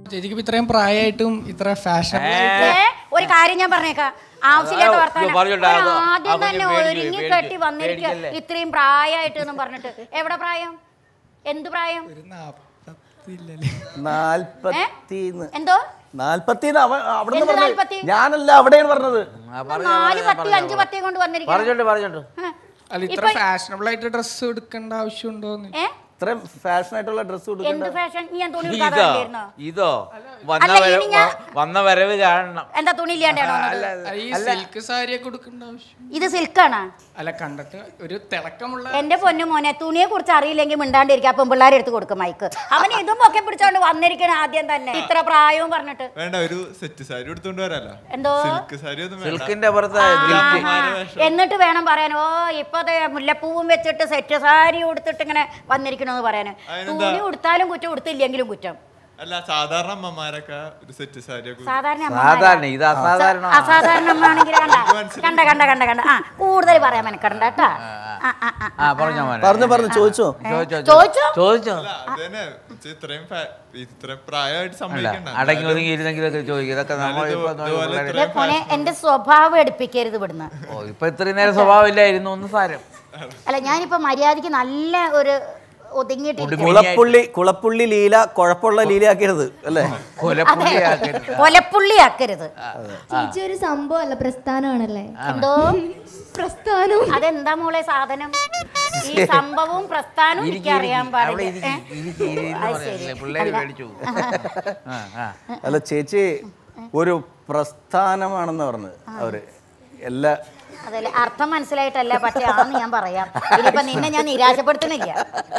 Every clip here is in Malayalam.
ചേച്ചിക്ക് ഇപ്പൊ ഇത്രയും പ്രായമായിട്ടും ഇത്ര ഫാഷൻ ഏ, ഒരു കാര്യം ഞാൻ പറഞ്ഞേക്കാം ആവശ്യമില്ലാത്ത ആ, വർത്താനം പറഞ്ഞോട്ടെ, ഒരു അത് ആദ്യം ആ കുഞ്ഞ് തന്നെ പേടിച്ച് ഒരുങ്ങി പേടിച്ച് കെട്ടി വന്നിരിക്കുക പേടിച്ചല്ലേ? ഇത്രയും പ്രായമായിട്ട് എന്നും പറഞ്ഞിട്ട് എവിടെ പ്രായം എന്ത് പ്രായം ഒരു നാപ്പത്തില്ലല്ലേ നാൽപ്പത്തിന്ന് എന്തോ നാൽപ്പത്തിന്ന് അവ അവിടെ എന്ത് നാൽപ്പത്തി? ഞാനല്ല അവിടെയാണ് പറഞ്ഞത് ആ, പറഞ്ഞോ, നാല് പറഞ്ഞോ, പത്തി പറഞ്ഞോ. അഞ്ച് പത്തി കൊണ്ട് വന്നിരിക്കുക പറഞ്ഞോണ്ട് പറഞ്ഞോണ്ട് അല്ല ഇത്ര ഇപ്പൊ- ഫാഷനബിൾ ആയിട്ട് ഡ്രസ്സ് എടുക്കേണ്ട ആവശ്യമുണ്ടോന്ന് ഏ ഇത്രയും ഫാഷൻ ആയിട്ടുള്ള ഡ്രസ്സ് എന്ത് കൊടുക്കണ്ട ഫാഷൻ നീ ഞാൻ തുണി എടുക്കാതെ ഇതോ വന്നിരുന്നോ ഇതോ വന്ന അല്ല, വരവ് ഇനി ഞാൻ- വന്ന വരവ് കാണണം എന്താ തുണി ഇല്ലാണ്ടാണോ വന്നത്? അല്ല, ഈ സിൽക്ക് സാരിയൊക്കെ കൊടുക്കേണ്ട ആവശ്യം ഇത് സിൽക്കാണ് അല്ല കണ്ടിട്ട് ഒരു തിളക്കമുള്ള എന്റെ പൊന്നു മോനെ തുണിയെ കുറിച്ച് അറിയില്ലെങ്കിൽ മിണ്ടാണ്ടിരിക്കുക അപ്പം പിള്ളേരെ എടുത്ത് കൊടുക്കും മൈക്ക് അവൻ ഇതും ഒക്കെ പിടിച്ചോണ്ട് വന്നിരിക്കണ ആദ്യം തന്നെ ഇത്ര പ്രായവും പറഞ്ഞിട്ട് വേണ്ട ഒരു സെറ്റ് സാരി എടുത്തോണ്ട് വരാലോ എന്തോ സിൽക്ക് സാരി ഒന്നും വേണ്ട സിൽക്കിന്റെ പുറത്ത് ഗിൽറ്റ് എന്നിട്ട് വേണം പറയാൻ ഓ ഇപ്പൊ ദേ മുല്ലപ്പൂവും വെച്ചിട്ട് സെറ്റ് സാരി ഉടുത്തിട്ട് ഇങ്ങനെ വന്നിരിക്കണമെന്ന് പറയാന് അതിനെന്താ? തുണി ഉടുത്താലും കുറ്റം ഉടുത്തില്ലെങ്കിലും കുറ്റം അല്ല സാധാരണ അമ്മമാരൊക്കെ ഒരു സെറ്റ് സാരി ഒക്കെ സാധാരണ അമ്മമാരാ. സാധാരണ ഇത് അസാധാരണ അസാധാരണ അമ്മയാണെങ്കിൽ കണ്ട കണ്ട കണ്ട കണ്ട കണ്ട ആ കൂടുതൽ പറയാൻ മെനക്കെടണ്ട കേട്ടാ ആ, ആ, ആ. ആ പറഞ്ഞോ മോനെ പറഞ്ഞു പറഞ്ഞു ചോദിച്ചോ ചോദിച്ചോ ചോദിച്ചോ? ചോദിച്ചോ അല്ല അത് തന്നെ ഇച്ചി ഇത്രയും ഫാ- ഇത്രയും പ്രായമായിട്ട് അല്ല സമ്മതിക്കണ്ട അടങ്ങി ഒതുങ്ങി ഇരുന്നെങ്കിലൊക്കെ ചോദിക്കും ഇതൊക്കെ നമ്മൾ ഇത് ഇപ്പൊ ഇതുപോലെ പിള്ളേരെ- ദേ മോനെ എന്റെ സ്വഭാവം എടുപ്പിക്കരുത് ഇവിടുന്ന് ഓ ഇപ്പൊ ഇത്രയും നേരം സ്വഭാവമില്ലായിരുന്നു ഒന്ന് സാരം അല്ല ഞാനിപ്പോ മര്യാദക്ക് നല്ല ഒരു ഒതുങ്ങിയിട്ടിരിക്കും കുളപ്പുള്ളി കുളപ്പുള്ളി ലീല കുഴപ്പമുള്ള ലീലയാക്കരുത് അല്ലേ കൊലപ്പുള്ളിയാക്കരുത് കൊലപ്പുള്ളി ആക്കരുത് ചേച്ചി ഒരു സംഭവമല്ല പ്രസ്ഥാനമാണല്ലേ എന്തോ പ്രസ്ഥാനം അതെന്താ മോളെ സാധനം ഈ സംഭവവും പ്രസ്ഥാനവും എനിക്ക് അറിയാൻ അവിടെ പാടില്ല ഇരിക്ക്, ഏ? ഇരിക്ക്, ഇരി എന്ന് അത് പറഞ്ഞില്ലേ, ശരി. പിള്ളേര് അല്ല. പേടിച്ചു പോകും. ആ, ആ. അല്ല ചേച്ചി ഒരു പ്രസ്ഥാനമാണെന്ന് പറഞ്ഞത് അവര് എല്ലാ അതല്ലേ അർത്ഥം മനസ്സിലായിട്ടല്ല പക്ഷെ ആന്ന് ഞാൻ പറയാം ഇനിയിപ്പൊ നിന്നെ ഞാൻ നിരാശപ്പെടുത്തുന്നില്ല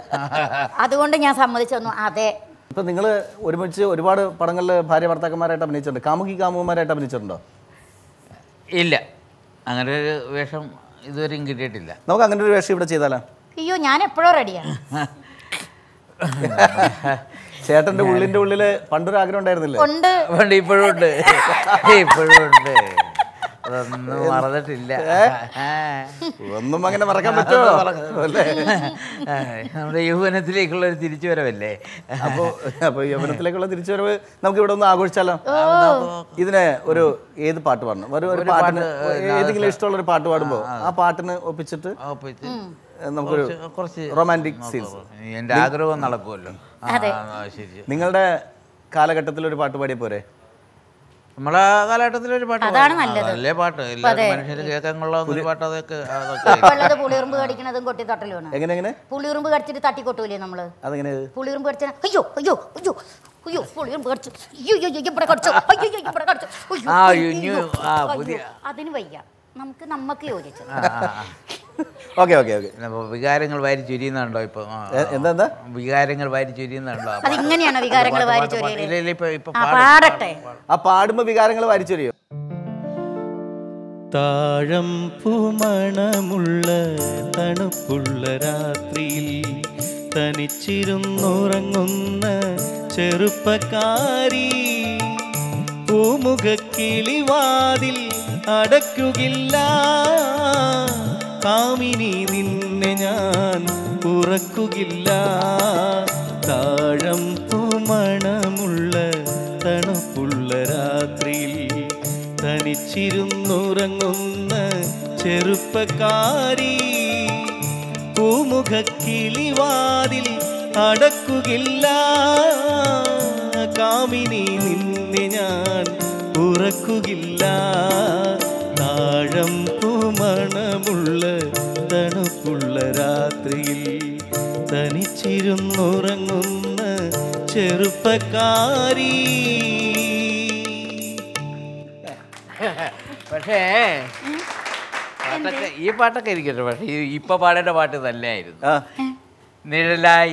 അതുകൊണ്ട് ഞാൻ സമ്മതിച്ചു തന്നു അതെ ഇപ്പൊ നിങ്ങൾ ഒരുമിച്ച് ഒരുപാട് പടങ്ങളിൽ ഭാര്യ ഭർത്താക്കന്മാരായിട്ട് അഭിനയിച്ചിട്ടുണ്ട് കാമുകി കാമുകന്മാരായിട്ട് അഭിനയിച്ചിട്ടുണ്ടോ ഇല്ല അങ്ങനെ ഒരു വേഷം ഇതുവരെയും കിട്ടിയിട്ടില്ല നമുക്ക് അങ്ങനെ ഒരു വേഷം ഇവിടെ ചെയ്താലോ അയ്യോ ഞാൻ എപ്പോഴും റെഡിയാണ് ചേട്ടന്റെ ഉള്ളിന്റെ ഉള്ളില് പണ്ടൊരു ആഗ്രഹം ഉണ്ടായിരുന്നില്ലേ ഉണ്ട് ഉണ്ട് ഇപ്പോഴും ഉണ്ട് ഇപ്പോഴും ഉണ്ട് അതൊന്നും മറന്നിട്ടില്ല ആ. ഒന്നും അങ്ങനെ മറക്കാൻ പറ്റുമോ അല്ലേ ആ, നമ്മുടെ യൗവനത്തിലേക്കുള്ള ഒരു തിരിച്ചുവരവല്ലേ അപ്പൊ അപ്പൊ യവനത്തിലേക്കുള്ള തിരിച്ചുവരവ് നമുക്ക് ഇവിടെ ഒന്ന് ആഘോഷിച്ചാലോ ഇതിന് ഒരു ഏത് പാട്ട് പാടണം ഒരു ഒരു ഒരു പാട്ടിന് പാട്ട്, ഏതെങ്കിലും ഇഷ്ടമുള്ള ഒരു പാട്ട് പാടുമ്പോ ആ പാട്ടിന് ഒപ്പിച്ചിട്ട് ആ, ഇപ്പൊ ഇത് നമുക്കൊരു കുറച്ച് കുറച്ച് റൊമാൻറ്റിക് സീൻസ് എന്റെ ആഗ്രഹം നടക്കുമല്ലോ ആ, അതെ. ആ, ശരി നിങ്ങളുടെ കാലഘട്ടത്തിൽ ഒരു പാട്ട് പാടിയ പോരെ നമ്മളെ കാലഘട്ടത്തിൽ ഒരു പാട്ട് അതാണ് പാടും. നല്ലത്. അതല്ലേ പാട്ട് എല്ലാ മനുഷ്യര് കേൾക്കാൻ കൊള്ളാവുന്ന ഒരു പാട്ട് അതൊക്കെ അതൊക്കെ ഇപ്പൊ ഉള്ളത് പുളിയുറുമ്പ് കടിക്കണതും കൊട്ടി തട്ടലുമാണ് എങ്ങനെ എങ്ങനെ പുളിയുറുമ്പ് കടിച്ചിട്ട് തട്ടിക്കൊട്ടൂലേ നമ്മള് അതെങ്ങനെ പുളിയുറുമ്പ് കടിച്ചാൽ അയ്യോ അയ്യോ അയ്യോ അയ്യോ പുളിയുറുമ്പ് കടിച്ചു അയ്യോ അയ്യോ അയ്യോ, ഇവിടെ കടിച്ചു അയ്യോ അയ്യോ ഇവിടെ കടിച്ചു അയ്യോ, ആ, അയ്യോ, ഇനി, ആ, അയ്യോ. പുതിയ- അതിന് വയ്യ നമുക്ക് നമുക്ക് യോജിച്ചത് ആ, ആ, ആ. ഓക്കെ ഓക്കെ ഓക്കെ പിന്നെ ഇപ്പൊ വികാരങ്ങൾ വാരി ചൊരിയുന്നുണ്ടോ ഇപ്പൊ ആ, ആ. എന്താ എന്താ വികാരങ്ങൾ വാരി ചൊരിയുന്നുണ്ടോ അത് ഇങ്ങനെയാണോ വികാരങ്ങൾ വാരി ഇല്ല ചൊരിയല് ഇല്ല ഇപ്പൊ ഇപ്പൊ ആ പാടും. പാടട്ടെ ആ പാടുമ്പോ വികാരങ്ങൾ വാരിച്ചൊരിയോ താഴം പൂമണമുള്ള തണുപ്പുള്ള രാത്രിയിൽ തനിച്ചിരുന്നുറങ്ങുന്ന ചെറുപ്പക്കാരി പൂമുഖ കിളിവാതിൽ അടയ്ക്കുകില്ല കാമിനി നിന്നെ ഞാൻ ഉറക്കുകില്ല താഴം പൂമണമുള്ള തണുപ്പുള്ള രാത്രിയിൽ തനിച്ചിരുന്നുറങ്ങുന്ന ചെറുപ്പക്കാരി പൂമുഖ കിളിവാതിൽ അടക്കുകില്ല കാമിനി നിന്നെ ഞാൻ ഉറക്കുകില്ല താഴം പൂമണമുള്ള തണുപ്പുള്ള രാത്രിയിൽ തനിച്ചിരുന്നുറങ്ങുന്ന ചെറുപ്പക്കാരി പക്ഷേ പാട്ടൊക്കെ ഈ പാട്ടൊക്കെ ഇരിക്കട്ടെ പക്ഷേ ഈ- ഇപ്പൊ പാടേണ്ട പാട്ട് നല്ലതായിരുന്നു ആ നിഴലായി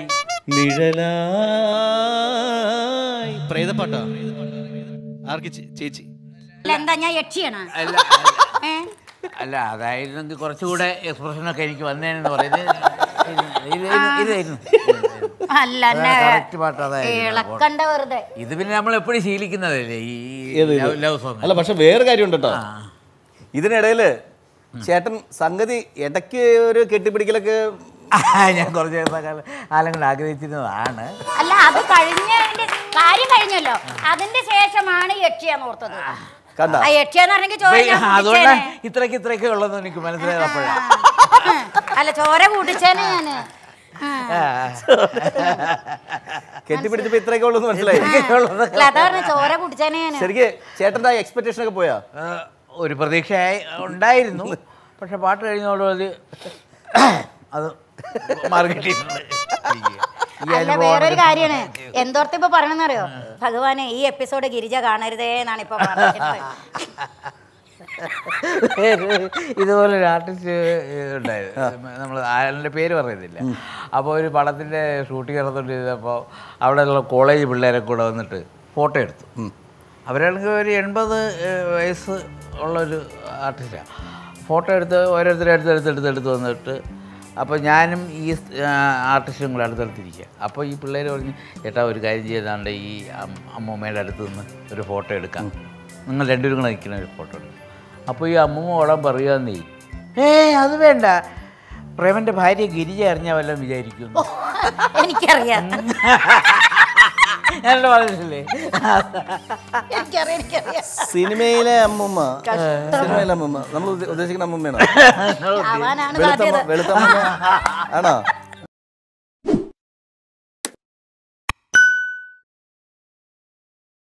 നിഴലായി പ്രേതപ്പാട്ടാ ആർക്ക് ചേ- ചേച്ചി അല്ല എന്താ ഞാൻ യക്ഷിയാണ് അല്ല ഏ അല്ല അതായിരുന്നെങ്കിൽ കുറച്ചുകൂടെ എക്സ്പ്രഷനൊക്കെ എനിക്ക് വന്നേനെന്ന് പറയുന്നത് ഇതായിരുന്നു ഇതായിരുന്നു അല്ല അതാ correct പാട്ട് അതായിരുന്നു. ഇളക്കണ്ട വെറുതെ ഇത് പിന്നെ നമ്മൾ എപ്പോഴും ശീലിക്കുന്നതല്ലേ ഈ ഏത് ഇത്? ലവ് സോങ് അല്ല പക്ഷെ വേറെ കാര്യമുണ്ട് കേട്ടോ ഇതിനിടയില് ചേട്ടൻ സംഗതി ഇടയ്ക്ക് ഒരു കെട്ടിപ്പിടിക്കലൊക്കെ ഞാൻ കുറച്ച് കാലം കാലം കൊണ്ട് ആഗ്രഹിച്ചിരുന്നതാണ് അല്ല അത് കഴിഞ്ഞതിന്റെ കാര്യം കഴിഞ്ഞല്ലോ അതിന്റെ ശേഷമാണ് യക്ഷിയാന്ന് ഓർത്തത് കണ്ട ആ യക്ഷിയാന്ന് പറഞ്ഞെങ്കിൽ ചോര ഞാൻ അതുകൊണ്ട് കുടിച്ചേനെ. ഇത്രയ്ക്ക് ഇത്രയ്ക്ക് ഉള്ളതെന്ന് എനിക്ക് മനസ്സിലായപ്പോഴാണ് അല്ല ചോര കൂട്ടിച്ചേനെ ഞാന് ആ. കെട്ടിപ്പിടിച്ചപ്പോ ഇത്രയൊക്കെ ഉള്ളൂ മനസ്സിലായി അല്ല അതാ പറഞ്ഞ ചോര കുടിച്ചേനെ ഞാന് ശരിക്ക് ചേട്ടന്റെ എക്സ്പെക്ടേഷൻ ഒക്കെ പോയാ ഒരു പ്രതീക്ഷ ഉണ്ടായിരുന്നു പക്ഷെ പാട്ട് കഴിഞ്ഞോടുകൂടി അത് മാർക്കറ്റിട്ടുണ്ട് ഈ അല്ല അനുഭവം വേറൊരു കാര്യമാണ് എന്തോർത്ത് ഇപ്പൊ പറയണെന്നറിയോ ഭഗവാനെ ഈ എപ്പിസോഡ് ഗിരിജ കാണരുതേ എന്നാണ് ഇപ്പൊ പറഞ്ഞത് ഇതുപോലെ ഒരു ആർട്ടിസ്റ്റ് ഉണ്ടായിരുന്നു നമ്മൾ അയാളുടെ പേര് പറയുന്നില്ല അപ്പോൾ ഒരു പടത്തിൻ്റെ ഷൂട്ടിംഗ് നടന്നുകൊണ്ടിരുന്നപ്പോൾ അവിടെയുള്ള കോളേജ് പിള്ളേരെ കൂടെ വന്നിട്ട് ഫോട്ടോ എടുത്തു അവരാണെങ്കിൽ ഒരു എൺപത് ഏഹ്, വയസ്സ് ഉള്ളൊരു ആർട്ടിസ്റ്റാണ് ഫോട്ടോ എടുത്ത് ഓരോരുത്തരും അടുത്തടുത്ത് എടുത്ത് എടുത്ത് വന്നിട്ട് അപ്പോൾ ഞാനും ഈ ആർട്ടിസ്റ്റും കൂടെ അടുത്തടുത്തിരിക്കുക അപ്പോൾ ഈ പിള്ളേർ പറഞ്ഞ് ചേട്ടാ ഒരു കാര്യം ചെയ്താണ്ട് ഈ അം- അമ്മൂമ്മയുടെ അടുത്ത് നിന്ന് ഒരു ഫോട്ടോ എടുക്കാം നിങ്ങൾ രണ്ടുപേരും കൂടെ നിൽക്കുന്ന ഒരു ഫോട്ടോ എടുക്കാം അപ്പോൾ ഈ അമ്മൂമ്മ ഓടാൻ പറയുകയെന്നേ ഏ അത് വേണ്ട പ്രേമൻ്റെ ഭാര്യ ഗിരിജ അറിഞ്ഞാൽ വല്ലതും വിചാരിക്കുന്നു എനിക്കറിയാം ഞാനോട് പറഞ്ഞില്ലേ എനിക്കറിയാം എനിക്കറിയാം സിനിമയിലെ അമ്മൂമ്മ സിനിമയിലെ അമ്മൂമ്മ നമ്മൾ ഉദ്ദേശിക്കുന്ന അമ്മൂമ്മയാണോ ആവാനാണ് വെളുത്തമ്മ സാധ്യത വെളുത്തമ്മ ആണോ